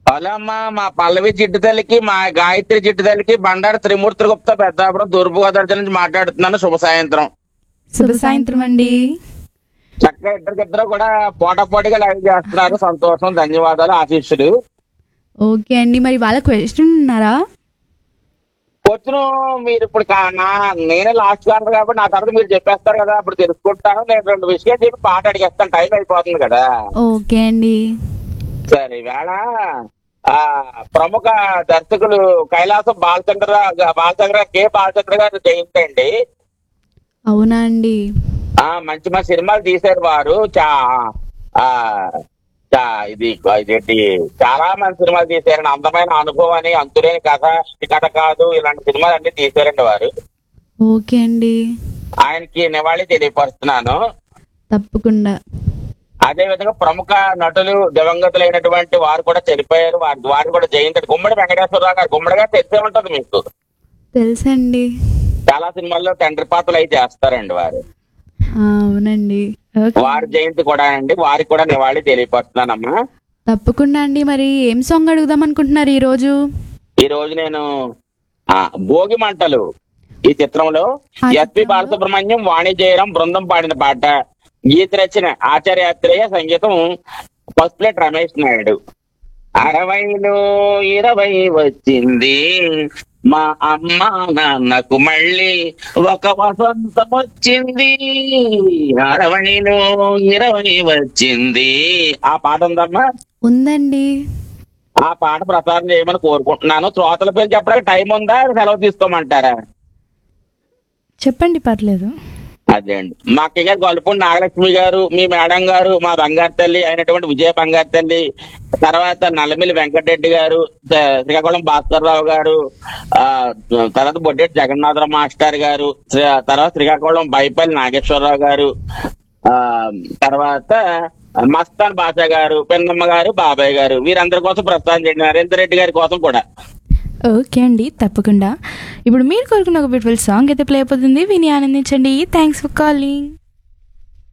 Hello అమ్మా మా పల్లవి చిట్టు తల్లికి మా గాయత్రి చిట్టు తల్లికి బండారు త్రిమూర్తి గుప్తా పెద్దాపురం తూర్పు గోదావరి జిల్లా నుంచి మాట్లాడుతున్నాను శుభ సాయంత్రం శుభ సాయంత్రం అండి చక్కగా ఇద్దరికిద్దరు కూడా పోటా పోటీగా లైవ్ చేస్తున్నారు సంతోషం ధన్యవాదాలు ఆశీస్సులు ఓకే అండి మరి వాళ్ళ క్వశ్చన్ ఉన్నారా వచ్చిన మీరు ఇప్పుడు కా- నా నేనే లాస్ట్ కాదు కాబట్టి నా తర్వాత మీరు చెప్పేస్తారు కదా అప్పుడు తెలుసుకుంటాను నేను రెండు విషయాలు చెప్పి పాట అడిగేస్తాను టైం అయిపోతుంది కదా ఓకే అండి సరే ఈవేళ ఆ ప్రముఖ దర్శకులు కైలాసం బాలచంద్ర బాలచంద్ర కె బాలచంద్ర గారు జయంతి అండి అవునా అండి ఆ మంచి మంచి సినిమాలు తీశారు వారు చా ఆ చా ఇది ఇదేంటి చాలా మంది సినిమాలు తీశారండి అందమైన అనుభవాన్ని అంతులేని కథ ఈ కథ కాదు ఇలాంటి సినిమాలు అన్ని తీశారండి వారు ఓకే అండి ఆయనకి నివాళి తెలియపరుస్తున్నాను తప్పకుండా అదే విధంగా ప్రముఖ నటులు దివంగతులైనటువంటి వారు కూడా చనిపోయారు వారి వారు కూడా జయంతి గుమ్మడి వెంకటేశ్వరరావు గారు గుమ్మడి గారు తెలిసే ఉంటది మీకు తెలుసండి చాలా సినిమాల్లో తండ్రి పాత్రలు అయితే చేస్తారండి వారు ఆ, అవునండి ఓకే. వారి జయంతి కూడా అండి వారికి కూడా నివాళి తెలియపరుస్తున్నానమ్మా తప్పకుండా అండి మరి ఏం సాంగ్ అడుగుదాం అనుకుంటున్నారు ఈ రోజు ఈ రోజు నేను ఆ భోగి మంటలు ఈ చిత్రంలో ఆ ఎస్పి చిత్రంలో? బాలసుబ్రహ్మణ్యం వాణి జయరాం బృందం పాడిన పాట గీత రచన ఆచార్యాత్రేయ సంగీతం ఫస్ట్ ప్లేట్ రమేష్ నాయుడు అరవైలో ఇరవై వచ్చింది మా అమ్మ నాన్నకు మళ్ళీ ఒక వసంతం వచ్చింది అరవైలో ఇరవై వచ్చింది ఆ పాట ఉందమ్మా ఉందండి ఆ పాట ప్రసారం చేయమని కోరుకుంటున్నాను శ్రోతల పేరు చెప్పడానికి టైం ఉందా సెలవు తీసుకోమంటారా చెప్పండి పర్లేదు అదే అండి మా అక్కయ్య గారు గొల్లపూడి నాగలక్ష్మి గారు మీ మేడం గారు మా బంగారు తల్లి అయినటువంటి విజయ బంగారు తల్లి తర్వాత నల్లమిల్లి వెంకటరెడ్డి గారు శ్రీ- శ్రీకాకుళం భాస్కర్ రావు గారు ఆ తర్వాత బొడ్డెట్టి జగన్నాథరావు మాస్టర్ గారు శ్రీ- తర్వాత శ్రీకాకుళం బైపల్లి నాగేశ్వరరావు గారు ఆ తర్వాత మస్తాన్ బాషా గారు పెన్నమ్మ గారు బాబాయ్ గారు వీరందరి కోసం ప్రస్థానం చేయండి నరేందర్ రెడ్డి గారి కోసం కూడా ఓకే అండి తప్పకుండా ఇప్పుడు మీరు కోరుకున్న ఒక బ్యూటిఫుల్ సాంగ్ అయితే ప్లే అయిపోతుంది విని ఆనందించండి థ్యాంక్స్ ఫర్ కాలింగ్